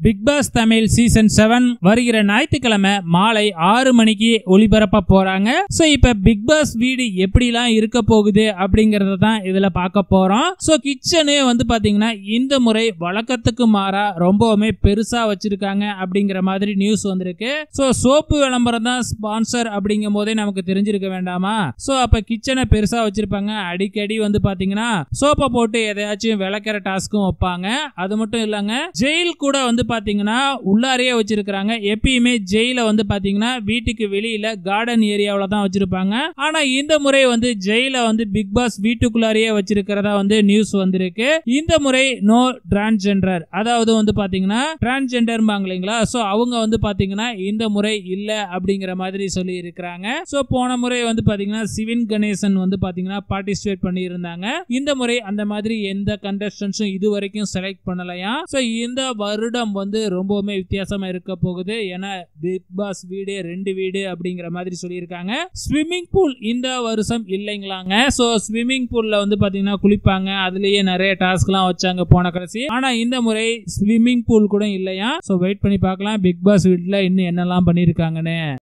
big Boss Tamil season seven வருகிற ஞாயிற்றுக்கிழமை மாலை ஆறு மணிக்கு ஒளிபரப்ப போறாங்க சோ இப்ப பிக் பாஸ் வீடு எப்படிலாம் இருக்க போகுது அப்படிங்கறத தான் இதுல பார்க்க போறோம் சோ கிச்சனு வந்து பாத்தீங்கன்னா இந்த முறை வழக்கத்துக்கு மாறா ரொம்பவுமே பெருசா வச்சிருக்காங்க அப்படிங்கிற மாதிரி நியூஸ் வந்திருக்கு சோ சோப்பு விளம்பரம் தான் ஸ்பான்சர் அப்படிங்கும் போதே நமக்கு தெரிஞ்சிருக்க வேண்டாமா சோ அப்ப கிச்சனை பெருசா வச்சிருப்பாங்க அடிக்கடி வந்து பாத்தீங்கன்னா சோப்பை போட்டு எதையாச்சும் விளக்கிற டாஸ்க்கும் வைப்பாங்க அது மட்டும் இல்லைங்க ஜெயில் கூட வந்து பாத்தீங்கன்னா உள்ளாரையே வச்சிருக்காங்க எப்பயுமே ஜெயில வந்து பாத்தீங்கன்னா வீட்டுக்கு வெளியில கார்டன் ஏரியாவில தான் வச்சிருப்பாங்க ஆனா இந்த முறை வந்து ஜெயில வந்து பிக் பாஸ் வீட்டுக்குள்ளாரையே வச்சிருக்கிறதா வந்து நியூஸ் வந்திருக்கு இந்த முறை நோ டிரான்ஸ்ஜெண்டர் அதாவது வந்து பாத்தீங்கன்னா டிரான்ஸ்ஜெண்டர் இல்லைங்களா சோ அவங்க வந்து பாத்தீங்கன்னா இந்த முறை இல்ல அப்படிங்கிற மாதிரி சொல்லி இருக்கிறாங்க சோ போன முறை வந்து பாத்தீங்கன்னா சிவின் கணேசன் வந்து பாத்தீங்கன்னா பார்ட்டிசிபேட் பண்ணி இருந்தாங்க இந்த முறை அந்த மாதிரி எந்த கண்டஸ்டன்ஸும் இது வரைக்கும் செலக்ட் பண்ணலையா சோ இந்த வருடம் வந்து ரொம்பவுமே வித்தியாசமா இருக்க போகுது ஏன்னா பிக் பாஸ் வீடு ரெண்டு வீடு அப்படிங்கிற மாதிரி சொல்லியிருக்காங்க ஸ்விம்மிங் பூல் இந்த வருஷம் இல்லைங்களாங்க சோ ஸ்விம்மிங் பூல்ல வந்து பாத்தீங்கன்னா குளிப்பாங்க அதுலயே நிறைய டாஸ்க்லாம் வச்சாங்க போன கடைசி ஆனா இந்த முறை ஸ்விம்மிங் பூல் கூட இல்லையா சோ வெயிட் பண்ணி பார்க்கலாம் பிக் பாஸ் வீட்ல இன்னும் என்னெல்லாம் பண்ணியிருக்காங்கன்னு